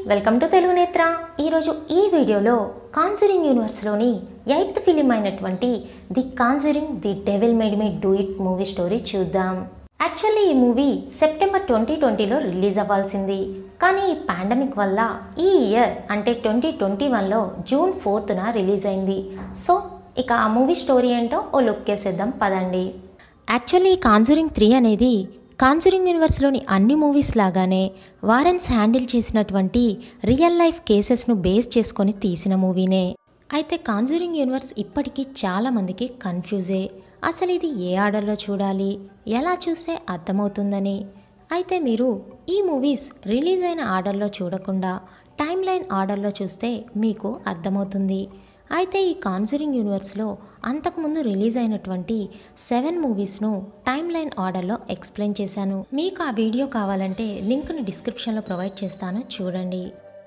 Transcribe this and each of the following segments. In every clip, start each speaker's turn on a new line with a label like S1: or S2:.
S1: welcome to Telugu నేత్ర ఈరోజు ఈ వీడియోలో కాన్జరింగ్ యూనివర్స్లోని ఎయిత్ ఫిలిం అయినటువంటి the Conjuring the Devil made me do it movie story చూద్దాం యాక్చువల్లీ ఈ మూవీ సెప్టెంబర్ ట్వంటీ ట్వంటీలో రిలీజ్ అవ్వాల్సింది కానీ ఈ పాండమిక్ వల్ల ఈ ఇయర్ అంటే ట్వంటీ ట్వంటీ వన్లో జూన్ ఫోర్త్న రిలీజ్ అయింది సో ఇక ఆ మూవీ స్టోరీ ఏంటో ఓ లుక్ వేసేద్దాం పదండి యాక్చువల్లీ ఈ కాన్జరింగ్ త్రీ అనేది కాన్జరింగ్ యూనివర్స్లోని అన్ని మూవీస్ లాగానే వారెన్స్ హ్యాండిల్ చేసినటువంటి రియల్ లైఫ్ కేసెస్ను బేస్ చేసుకొని తీసిన మూవీనే అయితే కాన్జరింగ్ యూనివర్స్ ఇప్పటికీ చాలామందికి కన్ఫ్యూజే అసలు ఇది ఏ ఆర్డర్లో చూడాలి ఎలా చూస్తే అర్థమవుతుందని అయితే మీరు ఈ మూవీస్ రిలీజ్ అయిన ఆర్డర్లో చూడకుండా టైమ్ లైన్ ఆర్డర్లో చూస్తే మీకు అర్థమవుతుంది అయితే ఈ కాన్జరింగ్ యూనివర్స్లో అంతకుముందు రిలీజ్ అయినటువంటి సెవెన్ మూవీస్ను టైమ్ లైన్ ఆర్డర్లో ఎక్స్ప్లెయిన్ చేశాను మీకు ఆ వీడియో కావాలంటే లింక్ను డిస్క్రిప్షన్లో ప్రొవైడ్ చేస్తాను చూడండి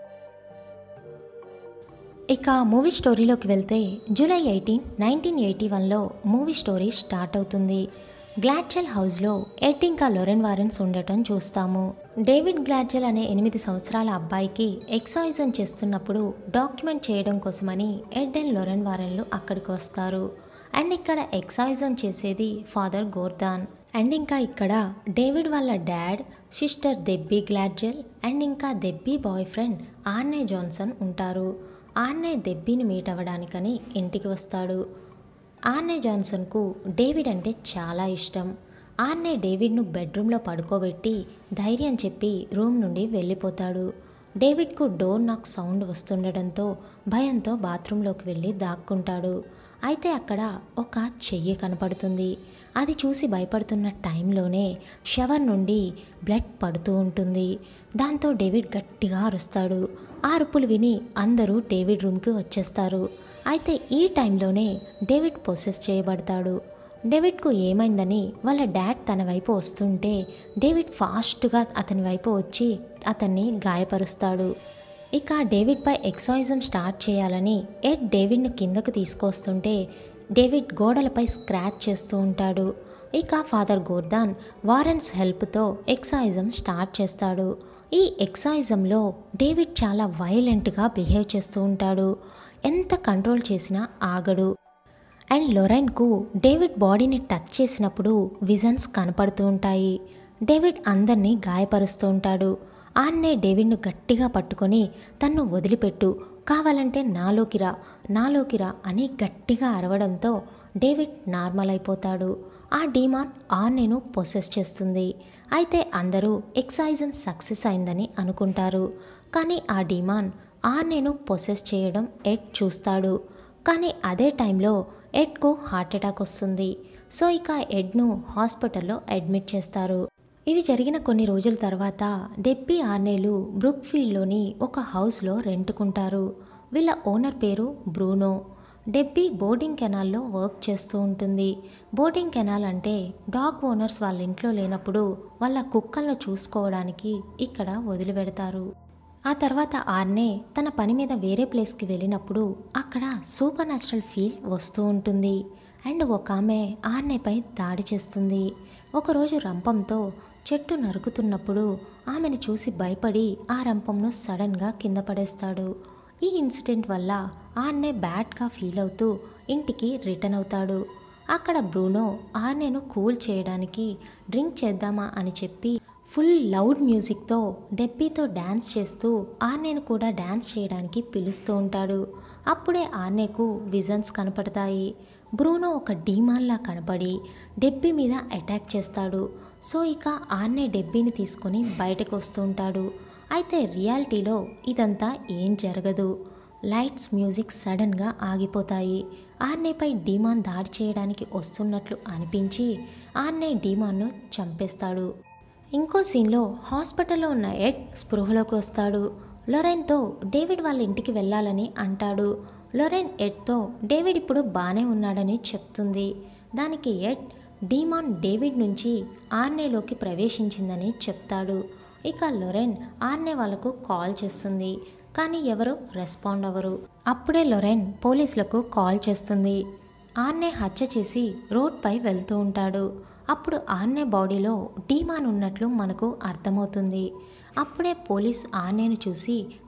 S1: ఇక మూవీ స్టోరీలోకి వెళ్తే జూలై ఎయిటీన్ నైన్టీన్ ఎయిటీ వన్లో మూవీ స్టోరీ స్టార్ట్ అవుతుంది గ్లాడ్జెల్ హౌస్లో ఎడ్ ఇంకా లొరెన్ వారెన్స్ ఉండటం చూస్తాము డేవిడ్ గ్లాడ్జెల్ అనే ఎనిమిది సంవత్సరాల అబ్బాయికి ఎక్సైజన్ చేస్తున్నప్పుడు డాక్యుమెంట్ చేయడం కోసమని ఎడ్ అండ్ లొరెన్ వారెన్లు అక్కడికి వస్తారు అండ్ ఇక్కడ ఎక్సైజన్ చేసేది ఫాదర్ గోర్దాన్ అండ్ ఇంకా ఇక్కడ డేవిడ్ వాళ్ళ dad sister Debbie Glatzel and ఇంకా Debbie boy friend Arne Johnson ఉంటారు ఆర్నే దెబ్బీని మీట్ అవ్వడానికని ఇంటికి వస్తాడు ఆర్నే జాన్సన్కు డేవిడ్ అంటే చాలా ఇష్టం ఆర్నే డేవిడ్ను బెడ్రూమ్లో పడుకోబెట్టి ధైర్యం చెప్పి రూమ్ నుండి వెళ్ళిపోతాడు డేవిడ్కు డోర్ నాక్ సౌండ్ వస్తుండడంతో భయంతో బాత్రూంలోకి వెళ్ళి దాక్కుంటాడు అయితే అక్కడ ఒక చెయ్యి కనపడుతుంది అది చూసి భయపడుతున్న టైంలోనే షవర్ నుండి బ్లడ్ పడుతూ ఉంటుంది దాంతో డేవిడ్ గట్టిగా అరుస్తాడు ఆ అరుపులు విని అందరూ డేవిడ్ రూమ్కి వచ్చేస్తారు అయితే ఈ టైంలోనే డేవిడ్ పొసెస్ చేయబడతాడు డేవిడ్కు ఏమైందని వాళ్ళ డాడ్ తన వైపు వస్తుంటే డేవిడ్ ఫాస్ట్గా అతని వైపు వచ్చి అతన్ని గాయపరుస్తాడు ఇక డేవిడ్పై ఎక్సాయిజం స్టార్ట్ చేయాలని ఎడ్ డేవిడ్ను కిందకు తీసుకొస్తుంటే డేవిడ్ గోడలపై స్క్రాచ్ చేస్తూ ఉంటాడు ఇక ఫాదర్ గోర్దాన్ వారెన్స్ హెల్ప్తో ఎక్సాయిజం స్టార్ట్ చేస్తాడు ఈ ఎక్సాయిజంలో డేవిడ్ చాలా వైలెంట్గా బిహేవ్ చేస్తూ ఉంటాడు ఎంత కంట్రోల్ చేసినా ఆగడు అండ్ లొరైన్కు డేవిడ్ బాడీని టచ్ చేసినప్పుడు విజన్స్ కనపడుతూ ఉంటాయి డేవిడ్ అందరినీ గాయపరుస్తూ ఉంటాడు ఆన్నే డేవిడ్ను గట్టిగా పట్టుకొని తన్ను వదిలిపెట్టు కావాలంటే నాలోకి రా నాలోకి రా అని గట్టిగా అరవడంతో డేవిడ్ నార్మల్ అయిపోతాడు ఆ డీమాన్ ఆర్నేను పొసెస్ చేస్తుంది అయితే అందరూ ఎక్సైజం సక్సెస్ అయిందని అనుకుంటారు కానీ ఆ డీమాన్ ఆర్నేను పొసెస్ చేయడం ఎడ్ చూస్తాడు కానీ అదే టైంలో ఎడ్కు హార్ట్ అటాక్ వస్తుంది సో ఇక ఎడ్ను హాస్పిటల్లో అడ్మిట్ చేస్తారు ఇది జరిగిన కొన్ని రోజుల తర్వాత డెబ్బీ ఆర్నేలు బ్రూక్ఫీల్డ్లోని ఒక హౌస్లో రెంటుకుంటారు వీళ్ళ ఓనర్ పేరు బ్రూనో డెబ్బీ బోర్డింగ్ కెనాల్లో వర్క్ చేస్తూ ఉంటుంది బోర్డింగ్ కెనాల్ అంటే డాగ్ ఓనర్స్ వాళ్ళ ఇంట్లో లేనప్పుడు వాళ్ళ కుక్కలను చూసుకోవడానికి ఇక్కడ వదిలిపెడతారు ఆ తర్వాత ఆర్నే తన పని మీద వేరే ప్లేస్కి వెళ్ళినప్పుడు అక్కడ సూపర్ న్యాచురల్ ఫీల్ వస్తూ ఉంటుంది అండ్ ఒక ఆమె ఆర్నేపై దాడి చేస్తుంది ఒకరోజు రంపంతో చెట్టు నరుకుతున్నప్పుడు ఆమెను చూసి భయపడి ఆ రంపంను సడన్గా కింద పడేస్తాడు ఈ ఇన్సిడెంట్ వల్ల ఆర్నే బ్యాడ్గా ఫీల్ అవుతూ ఇంటికి రిటర్న్ అవుతాడు అక్కడ బ్రూనో ఆర్నేను కూల్ చేయడానికి డ్రింక్ చేద్దామా అని చెప్పి ఫుల్ లౌడ్ మ్యూజిక్తో డెబ్బీతో డ్యాన్స్ చేస్తూ ఆర్నేను కూడా డ్యాన్స్ చేయడానికి పిలుస్తూ ఉంటాడు అప్పుడే ఆర్నేకు విజన్స్ కనపడతాయి బ్రూనో ఒక డీమాన్లా కనపడి డెబ్బీ మీద అటాక్ చేస్తాడు సో ఇక ఆర్నే డెబ్బీని తీసుకొని బయటకు వస్తూ ఉంటాడు అయితే రియాలిటీలో ఇదంతా ఏం జరగదు లైట్స్ మ్యూజిక్ సడన్గా ఆగిపోతాయి ఆర్నేపై డీమాన్ దాడి చేయడానికి వస్తున్నట్లు అనిపించి ఆర్నే డీమాన్ను చంపేస్తాడు ఇంకో సీన్లో హాస్పిటల్లో ఉన్న ఎడ్ స్పృహలోకి వస్తాడు లొరెన్తో డేవిడ్ వాళ్ళ ఇంటికి వెళ్ళాలని అంటాడు లొరెన్ ఎడ్తో డేవిడ్ ఇప్పుడు బాగానే ఉన్నాడని చెప్తుంది దానికి ఎడ్ డీమాన్ డేవిడ్ నుంచి ఆర్నేలోకి ప్రవేశించిందని చెప్తాడు ఇక లొరెన్ ఆర్నే వాళ్ళకు కాల్ చేస్తుంది కానీ ఎవరు రెస్పాండ్ అవ్వరు అప్పుడే లొరెన్ పోలీసులకు కాల్ చేస్తుంది ఆర్నే హత్య చేసి రోడ్పై వెళ్తూ ఉంటాడు అప్పుడు ఆర్నే బాడీలో డీమాన్ ఉన్నట్లు మనకు అర్థమవుతుంది అప్పుడే పోలీస్ ఆర్నేను చూసి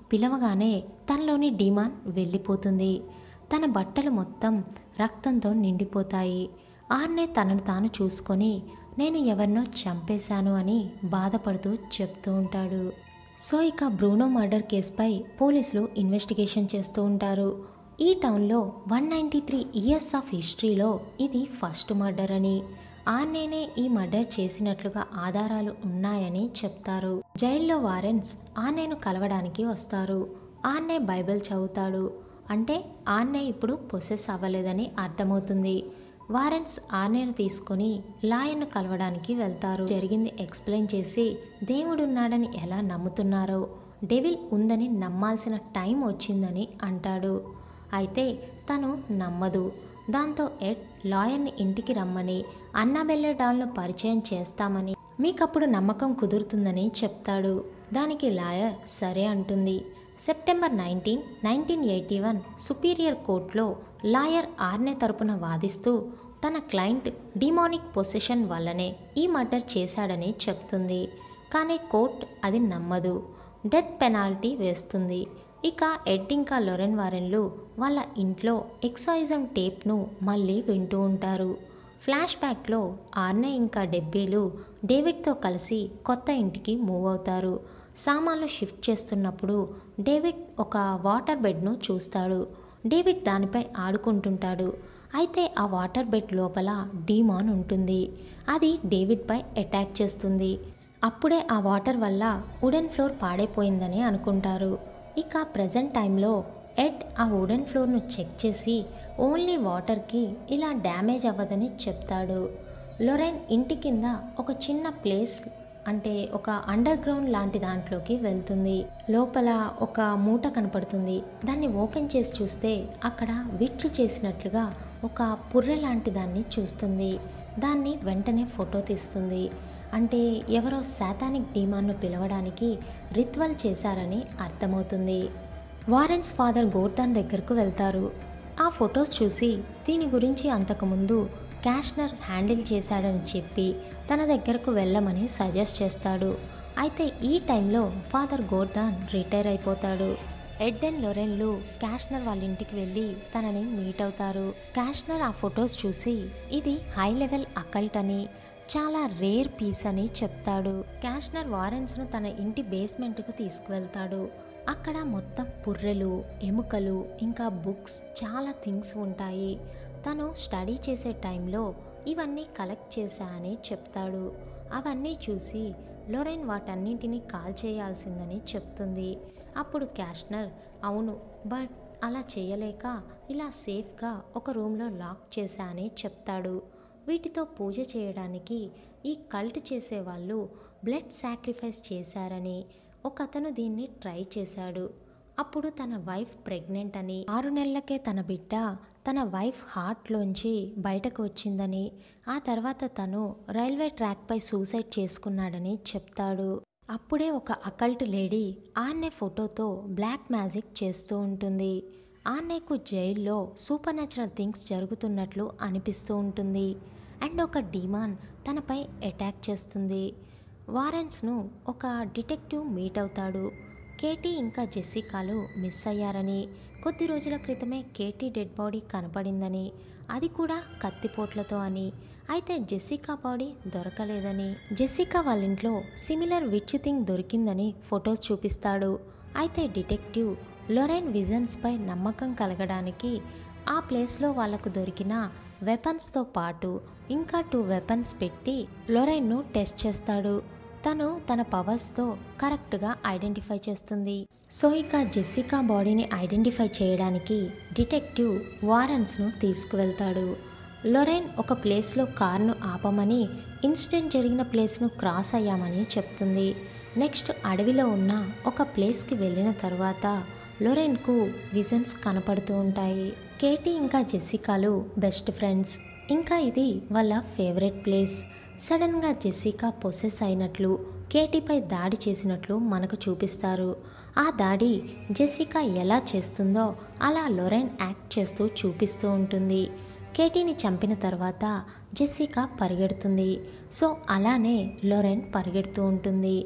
S1: పిలవగానే తనలోని డిమాన్ వెళ్ళిపోతుంది తన బట్టలు మొత్తం రక్తంతో నిండిపోతాయి ఆర్నే తనను తాను చూసుకొని నేను ఎవరినో చంపేశాను అని బాధపడుతూ చెప్తూ ఉంటాడు సో ఇక బ్రూనో మర్డర్ కేసుపై పోలీసులు ఇన్వెస్టిగేషన్ చేస్తూ ఉంటారు ఈ టౌన్లో one ninety three years of హిస్టరీలో ఇది ఫస్ట్ మర్డర్ అని ఆర్నేనే ఈ మర్డర్ చేసినట్లుగా ఆధారాలు ఉన్నాయని చెప్తారు జైల్లో వారెన్స్ ఆర్నేను కలవడానికి వస్తారు ఆర్నే బైబిల్ చదువుతాడు అంటే ఆర్నే ఇప్పుడు పొసెస్ అవ్వలేదని అర్థమవుతుంది వారెన్స్ ఆర్నేను తీసుకొని లాయర్ను కలవడానికి వెళ్తారు జరిగింది ఎక్స్ప్లెయిన్ చేసి దేవుడున్నాడని ఎలా నమ్ముతున్నారో డెవిల్ ఉందని నమ్మాల్సిన టైం వచ్చిందని అంటాడు అయితే తను నమ్మదు దాంతో ఎడ్ లాయర్ని ఇంటికి రమ్మని అన్నాబెల్లె డాల్ను పరిచయం చేస్తామని మీకప్పుడు నమ్మకం కుదురుతుందని చెప్తాడు దానికి లాయర్ సరే అంటుంది September nineteen nineteen eighty one superior కోర్టులో లాయర్ ఆర్నే తరపున వాదిస్తూ తన క్లయింట్ డిమానిక్ పొసిషన్ వల్లనే ఈ మర్డర్ చేశాడని చెప్తుంది కానీ కోర్ట్ అది నమ్మదు డెత్ పెనాల్టీ వేస్తుంది ఇక ఎడ్ ఇంకా లొరెన్ వారెన్లు వాళ్ళ ఇంట్లో ఎక్సైజం టేప్ను మళ్ళీ వింటూ ఉంటారు ఫ్లాష్ బ్యాక్లో ఆర్నే ఇంకా డెబ్బీలు డేవిడ్తో కలిసి కొత్త ఇంటికి మూవ్ అవుతారు సామాన్లు షిఫ్ట్ చేస్తున్నప్పుడు డేవిడ్ ఒక వాటర్ బెడ్ను చూస్తాడు డేవిడ్ దానిపై ఆడుకుంటుంటాడు అయితే ఆ వాటర్ బెడ్ లోపల డీమాన్ ఉంటుంది అది డేవిడ్పై అటాక్ చేస్తుంది అప్పుడే ఆ వాటర్ వల్ల వుడెన్ ఫ్లోర్ పాడైపోయిందని అనుకుంటారు ఇక ప్రజెంట్ టైంలో ఎడ్ ఆ వుడెన్ ఫ్లోర్ను చెక్ చేసి ఓన్లీ వాటర్కి ఇలా డ్యామేజ్ అవ్వదని చెప్తాడు లొరైన్ ఇంటి కింద ఒక చిన్న ప్లేస్ అంటే ఒక అండర్ గ్రౌండ్ లాంటి దాంట్లోకి వెళ్తుంది లోపల ఒక మూట కనపడుతుంది దాన్ని ఓపెన్ చేసి చూస్తే అక్కడ విచ్ చేసినట్లుగా ఒక పుర్రె లాంటి దాన్ని చూస్తుంది దాన్ని వెంటనే ఫోటో తీస్తుంది అంటే ఎవరో శాతానిక్ డీమాన్ను పిలవడానికి రిత్వల్ చేశారని అర్థమవుతుంది వారెన్స్ ఫాదర్ గోర్దాన్ దగ్గరకు వెళ్తారు ఆ ఫొటోస్ చూసి దీని గురించి అంతకుముందు క్యాష్నర్ హ్యాండిల్ చేశాడని చెప్పి తన దగ్గరకు వెళ్ళమని సజెస్ట్ చేస్తాడు అయితే ఈ టైంలో ఫాదర్ గోర్దాన్ రిటైర్ అయిపోతాడు ఎడ్ అండ్ లొరెన్లు క్యాష్నర్ వాళ్ళ ఇంటికి వెళ్ళి తనని మీట్ అవుతారు క్యాష్నర్ ఆ ఫొటోస్ చూసి ఇది హై లెవెల్ అకల్ట్ అని చాలా రేర్ పీస్ అని చెప్తాడు క్యాష్నర్ వారెన్స్ను తన ఇంటి బేస్మెంట్కు తీసుకువెళ్తాడు అక్కడ మొత్తం పుర్రెలు ఎముకలు ఇంకా బుక్స్ చాలా థింగ్స్ ఉంటాయి తను స్టడీ చేసే టైంలో ఇవన్నీ కలెక్ట్ చేశా అని చెప్తాడు అవన్నీ చూసి లొరెన్ వాటన్నింటినీ కాల్ చేయాల్సిందని చెప్తుంది అప్పుడు క్యాష్నర్ అవును బట్ అలా చేయలేక ఇలా సేఫ్గా ఒక రూమ్లో లాక్ చేశా అని చెప్తాడు వీటితో పూజ చేయడానికి ఈ కల్ట్ చేసేవాళ్ళు బ్లడ్ సాక్రిఫైస్ చేశారని ఒక అతను దీన్ని ట్రై చేశాడు అప్పుడు తన వైఫ్ ప్రెగ్నెంట్ అని ఆరు నెలలకే తన బిడ్డ తన వైఫ్ హార్ట్లోంచి బయటకు వచ్చిందని ఆ తర్వాత తను రైల్వే ట్రాక్పై సూసైడ్ చేసుకున్నాడని చెప్తాడు అప్పుడే ఒక అకల్ట్ లేడీ ఆర్నే ఫోటోతో బ్లాక్ మ్యాజిక్ చేస్తూ ఉంటుంది ఆర్నేకు జైల్లో సూపర్ న్యాచురల్ థింగ్స్ జరుగుతున్నట్లు అనిపిస్తూ ఉంటుంది అండ్ ఒక డిమాన్ తనపై అటాక్ చేస్తుంది వారెన్స్ను ఒక డిటెక్టివ్ మీట్ అవుతాడు కేటీ ఇంకా జెస్సికాలు మిస్ అయ్యారని కొద్ది రోజుల క్రితమే కేటీ డెడ్ బాడీ కనపడిందని అది కూడా కత్తిపోట్లతో అని అయితే జెస్సికా బాడీ దొరకలేదని జెస్సికా వాళ్ళ ఇంట్లో సిమిలర్ విచ్ థింగ్ దొరికిందని ఫొటోస్ చూపిస్తాడు అయితే డిటెక్టివ్ లొరైన్ విజన్స్పై నమ్మకం కలగడానికి ఆ ప్లేస్లో వాళ్లకు దొరికిన వెపన్స్తో పాటు ఇంకా టూ వెపన్స్ పెట్టి లొరైన్ను టెస్ట్ చేస్తాడు తను తన పవర్స్తో కరెక్ట్గా ఐడెంటిఫై చేస్తుంది సో ఇక జెస్సికా బాడీని ఐడెంటిఫై చేయడానికి డిటెక్టివ్ వారన్స్ను తీసుకువెళ్తాడు లొరైన్ ఒక ప్లేస్లో కార్ను ఆపమని ఇన్సిడెంట్ జరిగిన ప్లేస్ను క్రాస్ అయ్యామని చెప్తుంది నెక్స్ట్ అడవిలో ఉన్న ఒక ప్లేస్కి వెళ్ళిన తర్వాత లొరెన్కు విజన్స్ కనపడుతూ ఉంటాయి కేటీ ఇంకా జెస్సికాలు బెస్ట్ ఫ్రెండ్స్ ఇంకా ఇది వాళ్ళ ఫేవరెట్ ప్లేస్ సడన్గా జెస్సికా పొసెస్ అయినట్లు కేటీపై దాడి చేసినట్లు మనకు చూపిస్తారు ఆ దాడి జెస్సికా ఎలా చేస్తుందో అలా లొరైన్ యాక్ట్ చేస్తూ చూపిస్తూ ఉంటుంది కేటీని చంపిన తర్వాత జెస్సికా పరిగెడుతుంది సో అలానే లొరెన్ పరిగెడుతూ ఉంటుంది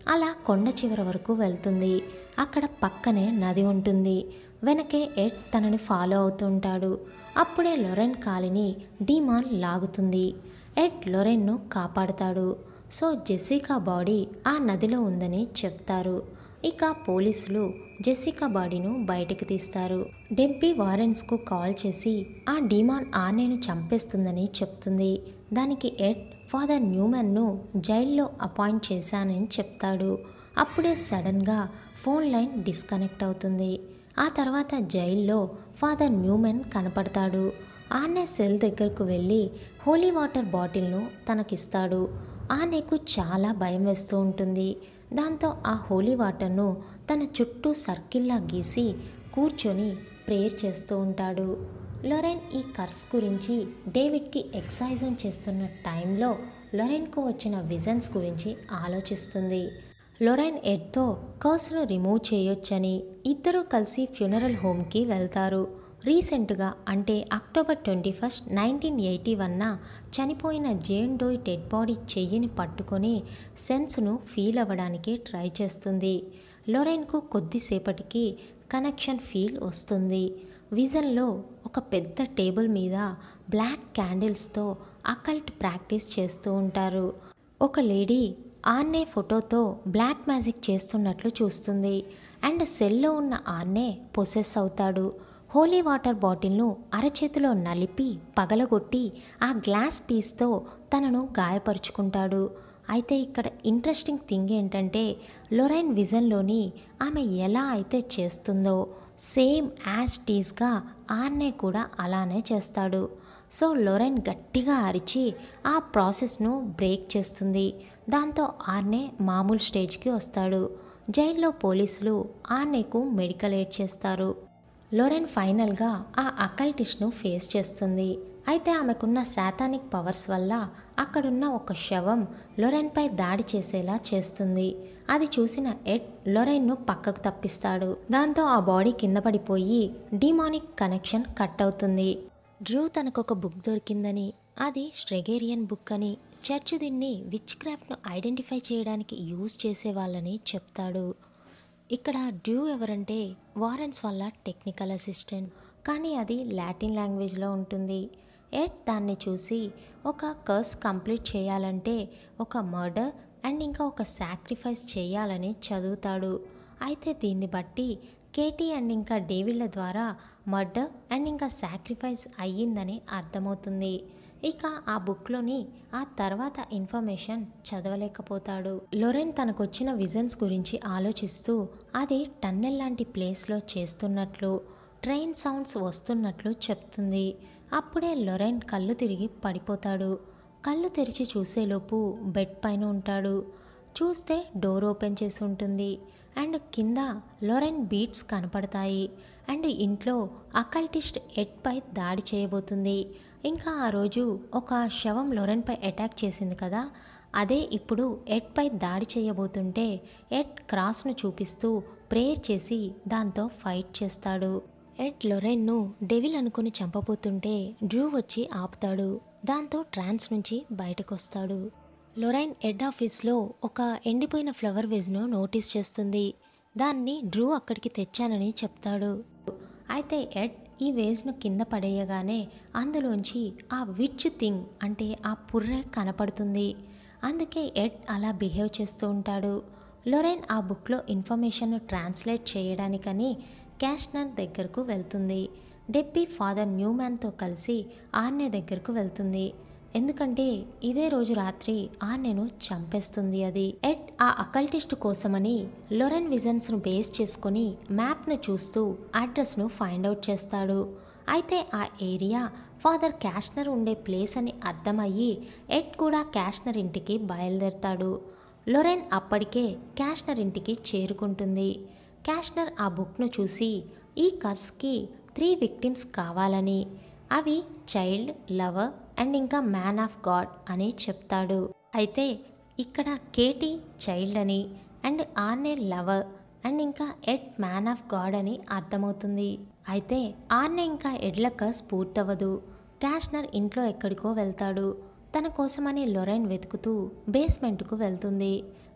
S1: అలా కొండ చివర వరకు వెళ్తుంది అక్కడ పక్కనే నది ఉంటుంది వెనకే ఎడ్ తనని ఫాలో అవుతుంటాడు అప్పుడే లొరెన్ కాలిని డీమాన్ లాగుతుంది ఎడ్ లొరెన్ను కాపాడుతాడు సో జెసికా బాడీ ఆ నదిలో ఉందని చెప్తారు ఇక పోలీసులు జెసికా బాడీను బయటికి తీస్తారు డెబ్బీ వారెన్స్కు కాల్ చేసి ఆ డిమాన్ ఆనేను చంపేస్తుందని చెప్తుంది దానికి ఎడ్ ఫాదర్ న్యూమన్ను జైల్లో అపాయింట్ చేశానని చెప్తాడు అప్పుడే సడన్గా ఫోన్ లైన్ డిస్కనెక్ట్ అవుతుంది ఆ తర్వాత జైల్లో ఫాదర్ న్యూమెన్ కనపడతాడు ఆనే సెల్ దగ్గరకు వెళ్ళి హోలీ వాటర్ బాటిల్ను తనకిస్తాడు ఆనేకు చాలా భయం వేస్తూ ఉంటుంది దాంతో ఆ హోలీ వాటర్ను తన చుట్టూ సర్కిల్లా గీసి కూర్చొని ప్రేయర్ చేస్తూ ఉంటాడు లొరెన్ ఈ కర్స్ గురించి డేవిడ్కి ఎక్సైజన్ చేస్తున్న టైంలో లొరెన్కు వచ్చిన విజన్స్ గురించి ఆలోచిస్తుంది లొరెన్ ఎడ్తో కర్స్ను రిమూవ్ చేయొచ్చని ఇద్దరూ కలిసి ఫ్యూనరల్ హోమ్కి వెళ్తారు రీసెంట్గా అంటే October twenty first nineteen eighty వన్న చనిపోయిన జేన్ డోయ్ డెడ్ బాడీ చెయ్యిని పట్టుకొని సెన్స్ను ఫీల్ అవ్వడానికి ట్రై చేస్తుంది లొరెన్కు కొద్దిసేపటికి కనెక్షన్ ఫీల్ వస్తుంది విజన్లో ఒక పెద్ద టేబుల్ మీద బ్లాక్ క్యాండిల్స్తో అకల్ట్ ప్రాక్టీస్ చేస్తూ ఉంటారు ఒక లేడీ ఆర్నే ఫోటోతో బ్లాక్ మ్యాజిక్ చేస్తున్నట్లు చూస్తుంది అండ్ సెల్లో ఉన్న ఆర్నే పొసెస్ అవుతాడు హోలీ వాటర్ బాటిల్ను అరచేతిలో నలిపి పగలగొట్టి ఆ గ్లాస్ పీస్తో తనను గాయపరుచుకుంటాడు అయితే ఇక్కడ ఇంట్రెస్టింగ్ థింగ్ ఏంటంటే లొరైన్ విజన్లోని ఆమె ఎలా అయితే చేస్తుందో సేమ్ యాజ్ టీజ్గా ఆర్నే కూడా అలానే చేస్తాడు సో లొరైన్ గట్టిగా అరిచి ఆ ప్రాసెస్ను బ్రేక్ చేస్తుంది దాంతో ఆర్నే మామూలు స్టేజ్కి వస్తాడు జైల్లో పోలీసులు ఆర్నేకు మెడికల్ ఎయిడ్ చేస్తారు లొరెన్ ఫైనల్గా ఆ అకల్టిస్ట్ను ఫేస్ చేస్తుంది అయితే ఆమెకున్న శాతానిక్ పవర్స్ వల్ల అక్కడున్న ఒక శవం లొరెన్పై దాడి చేసేలా చేస్తుంది అది చూసిన ఎడ్ లొరెన్ను పక్కకు తప్పిస్తాడు దాంతో ఆ బాడీ కింద పడిపోయి డిమానిక్ కనెక్షన్ కట్ అవుతుంది డ్రూ తనకొక బుక్ దొరికిందని అది స్ట్రెగేరియన్ బుక్ అని చర్చ్ దీన్ని విచ్ క్రాఫ్ట్ను ఐడెంటిఫై చేయడానికి యూజ్ చేసేవాళ్ళని చెప్తాడు ఇక్కడ డ్యూ ఎవరంటే వారెన్స్ వల్ల టెక్నికల్ అసిస్టెంట్ కానీ అది లాటిన్ లాంగ్వేజ్లో ఉంటుంది ఎడ్ దాన్ని చూసి ఒక కర్స్ కంప్లీట్ చేయాలంటే ఒక మర్డర్ అండ్ ఇంకా ఒక సాక్రిఫైస్ చేయాలని చదువుతాడు అయితే దీన్ని బట్టి కేటీ అండ్ ఇంకా డేవిడ్ల ద్వారా మర్డర్ అండ్ ఇంకా సాక్రిఫైస్ అయ్యిందని అర్థమవుతుంది ఇక ఆ బుక్లోని ఆ తర్వాత ఇన్ఫర్మేషన్ చదవలేకపోతాడు లొరెన్ తనకొచ్చిన విజన్స్ గురించి ఆలోచిస్తూ అది టన్నెల్ లాంటి ప్లేస్లో చేస్తున్నట్లు ట్రైన్ సౌండ్స్ వస్తున్నట్లు చెప్తుంది అప్పుడే లొరెన్ కళ్ళు తిరిగి పడిపోతాడు కళ్ళు తెరిచి చూసేలోపు బెడ్ పైన ఉంటాడు చూస్తే డోర్ ఓపెన్ చేసి ఉంటుంది అండ్ కింద లొరెన్ బీట్స్ కనపడతాయి అండ్ ఇంట్లో అకల్టిస్ట్ ఎడ్పై దాడి చేయబోతుంది ఇంకా ఆ రోజు ఒక శవం లొరెన్పై అటాక్ చేసింది కదా అదే ఇప్పుడు ఎడ్పై దాడి చేయబోతుంటే ఎడ్ క్రాస్ను చూపిస్తూ ప్రేయర్ చేసి దాంతో ఫైట్ చేస్తాడు ఎడ్ లొరెన్ను డెవిల్ అనుకుని చంపబోతుంటే డ్రూ వచ్చి ఆపుతాడు దాంతో ట్రాన్స్ నుంచి బయటకు వస్తాడు లొరైన్ హెడ్ ఆఫీస్లో ఒక ఎండిపోయిన ఫ్లవర్ వేజ్ను నోటీస్ చేస్తుంది దాన్ని డ్రూ అక్కడికి తెచ్చానని చెప్తాడు అయితే ఎడ్ ఈ వేజ్ను కింద పడేయగానే అందులోంచి ఆ విచ్ థింగ్ అంటే ఆ పుర్రె కనపడుతుంది అందుకే ఎడ్ అలా బిహేవ్ చేస్తూ ఉంటాడు లొరైన్ ఆ బుక్లో ఇన్ఫర్మేషన్ను ట్రాన్స్లేట్ చేయడానికని క్యాష్నర్ దగ్గరకు వెళ్తుంది డెబ్బీ ఫాదర్ న్యూమ్యాన్తో కలిసి ఆర్నే దగ్గరకు వెళ్తుంది ఎందుకంటే ఇదే రోజు రాత్రి ఆర్నేను చంపేస్తుంది అది ఎడ్ ఆ అకల్టిస్ట్ కోసమని లొరెన్ విజన్స్ను బేస్ చేసుకొని మ్యాప్ను చూస్తూ అడ్రస్ను ఫైండ్ అవుట్ చేస్తాడు అయితే ఆ ఏరియా ఫాదర్ క్యాష్నర్ ఉండే ప్లేస్ అని అర్థమయ్యి ఎడ్ కూడా క్యాష్నర్ ఇంటికి బయలుదేరతాడు లొరెన్ అప్పటికే క్యాష్నర్ ఇంటికి చేరుకుంటుంది క్యాష్నర్ ఆ బుక్ను చూసి ఈ కర్స్కి త్రీ విక్టిమ్స్ కావాలని అవి చైల్డ్ లవర్ అండ్ ఇంకా మ్యాన్ ఆఫ్ గాడ్ అని చెప్తాడు అయితే ఇక్కడ కేటీ చైల్డ్ అని అండ్ ఆర్నే లవర్ అండ్ ఇంకా ఎడ్ మ్యాన్ ఆఫ్ గాడ్ అని అర్థమవుతుంది అయితే ఆర్నే ఇంకా ఎడ్లక స్ఫూర్తవదు క్యాష్నర్ ఇంట్లో ఎక్కడికో వెళ్తాడు తన కోసమని లొరైన్ వెతుకుతూ బేస్మెంట్కు వెళ్తుంది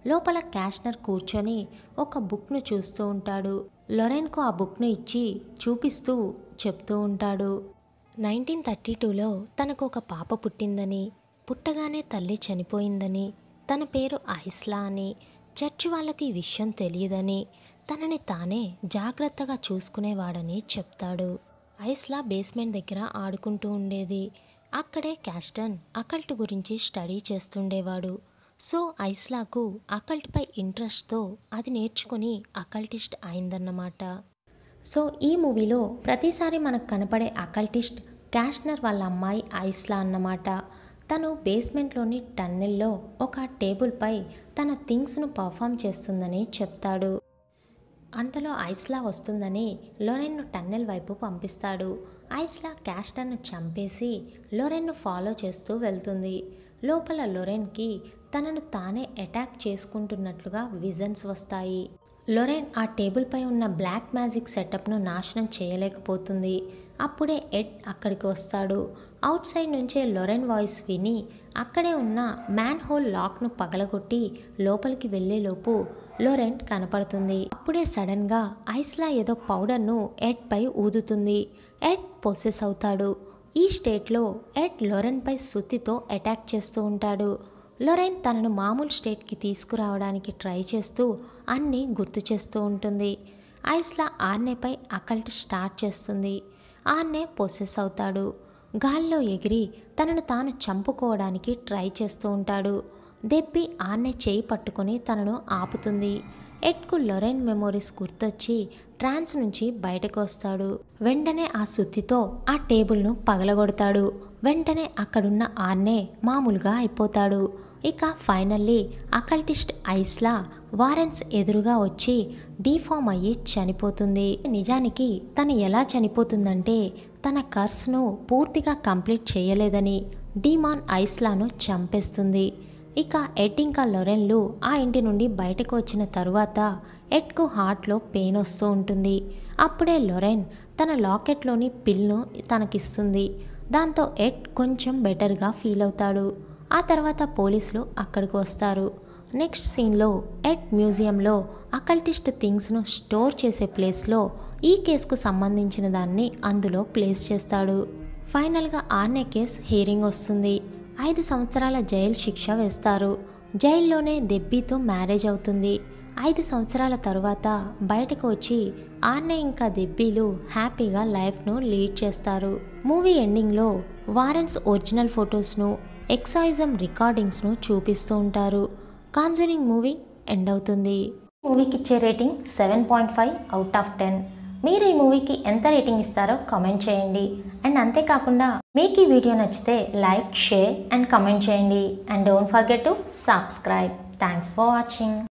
S1: లోపల క్యాష్నర్ కూర్చొని ఒక బుక్ను చూస్తూ ఉంటాడు లొరెన్కు ఆ బుక్ను ఇచ్చి చూపిస్తూ చెప్తూ ఉంటాడు నైన్టీన్ థర్టీ టూలో తనకు ఒక పాప పుట్టిందని పుట్టగానే తల్లి చనిపోయిందని తన పేరు ఐస్లా అని చర్చి వాళ్ళకి ఈ విషయం తెలియదని తనని తానే జాగ్రత్తగా చూసుకునేవాడని చెప్తాడు ఐస్లా బేస్మెంట్ దగ్గర ఆడుకుంటూ ఉండేది అక్కడే క్యాస్టన్ అకల్ట్ గురించి స్టడీ చేస్తుండేవాడు సో ఐస్లాకు అకల్ట్పై ఇంట్రెస్ట్తో అది నేర్చుకుని అకల్టిస్ట్ అయిందన్నమాట సో ఈ మూవీలో ప్రతిసారి మనకు కనపడే అకల్టిస్ట్ క్యాష్నర్ వాళ్ళ అమ్మాయి ఐస్లా అన్నమాట తను బేస్మెంట్లోని టన్నెల్లో ఒక టేబుల్పై తన థింగ్స్ను పర్ఫామ్ చేస్తుందని చెప్తాడు అంతలో ఐస్లా వస్తుందని లొరెన్ను టన్నెల్ వైపు పంపిస్తాడు ఐస్లా క్యాస్టర్ను చంపేసి లొరెన్ను ఫాలో చేస్తూ వెళ్తుంది లోపల లొరెన్కి తనను తానే అటాక్ చేసుకుంటున్నట్లుగా విజన్స్ వస్తాయి లొరెన్ ఆ టేబుల్పై ఉన్న బ్లాక్ మ్యాజిక్ సెటప్ను నాశనం చేయలేకపోతుంది అప్పుడే ఎడ్ అక్కడికి వస్తాడు అవుట్ సైడ్ నుంచే లొరెన్ వాయిస్ విని అక్కడే ఉన్న మ్యాన్ హోల్ లాక్ను పగలగొట్టి లోపలికి వెళ్ళేలోపు లొరెన్ కనపడుతుంది అప్పుడే సడన్గా ఐస్లా ఏదో పౌడర్ను ఎడ్ పై ఊదుతుంది ఎడ్ పొసెస్ అవుతాడు ఈ స్టేట్లో ఎడ్ లొరెన్పై సుత్తితో అటాక్ చేస్తూ ఉంటాడు లొరెన్ తనను మామూలు స్టేట్కి తీసుకురావడానికి ట్రై చేస్తూ అన్నీ గుర్తు చేస్తూ ఉంటుంది ఐస్లా ఆర్నేపై అకల్ట్ స్టార్ట్ చేస్తుంది ఆర్నే పొసెస్ అవుతాడు గాల్లో ఎగిరి తనను తాను చంపుకోవడానికి ట్రై చేస్తూ ఉంటాడు దెబ్బి ఆర్నే చేయి పట్టుకొని తనను ఆపుతుంది ఎట్కు లొరెన్ మెమోరీస్ గుర్తొచ్చి ట్రాన్స్ నుంచి బయటకు వస్తాడు వెంటనే ఆ సుత్తితో ఆ టేబుల్ను పగలగొడతాడు వెంటనే అక్కడున్న ఆర్నే మామూలుగా అయిపోతాడు ఇక ఫైనల్లీ అకల్టిస్ట్ ఐస్లా వారెన్స్ ఎదురుగా వచ్చి డీఫామ్ అయ్యి చనిపోతుంది నిజానికి తను ఎలా చనిపోతుందంటే తన కర్స్ను పూర్తిగా కంప్లీట్ చేయలేదని డీమాన్ ఐస్లాను చంపేస్తుంది ఇక ఎడ్ ఇంకా లొరెన్లు ఆ ఇంటి నుండి బయటకు వచ్చిన తరువాత ఎడ్కు హార్ట్లో పెయిన్ వస్తూ ఉంటుంది అప్పుడే లొరెన్ తన లాకెట్లోని పిల్ను తనకిస్తుంది దాంతో ఎడ్ కొంచెం బెటర్గా ఫీల్ అవుతాడు ఆ తర్వాత పోలీసులు అక్కడికి వస్తారు నెక్స్ట్ సీన్లో ఎడ్ మ్యూజియంలో అకల్టిస్ట్ థింగ్స్ను స్టోర్ చేసే ప్లేస్లో ఈ కేసుకు సంబంధించిన దాన్ని అందులో ప్లేస్ చేస్తాడు ఫైనల్గా ఆర్నే కేస్ హియరింగ్ వస్తుంది ఐదు సంవత్సరాల జైలు శిక్ష వేస్తారు జైల్లోనే దెబ్బీతో మ్యారేజ్ అవుతుంది ఐదు సంవత్సరాల తరువాత బయటకు వచ్చి ఆర్నే ఇంకా దెబ్బీలు హ్యాపీగా లైఫ్ను లీడ్ చేస్తారు మూవీ ఎండింగ్లో వారెన్స్ ఒరిజినల్ ఫొటోస్ను ఎక్సైజం రికార్డింగ్స్ను చూపిస్తూ ఉంటారు కాన్జరింగ్ మూవీ ఎండ్ అవుతుంది మూవీకి ఇచ్చే rating seven point five out of ten మీరు ఈ మూవీకి ఎంత రేటింగ్ ఇస్తారో కామెంట్ చేయండి అండ్ అంతేకాకుండా మీకు ఈ వీడియో నచ్చితే లైక్ షేర్ అండ్ కామెంట్ చేయండి and don't forget to subscribe thanks for watching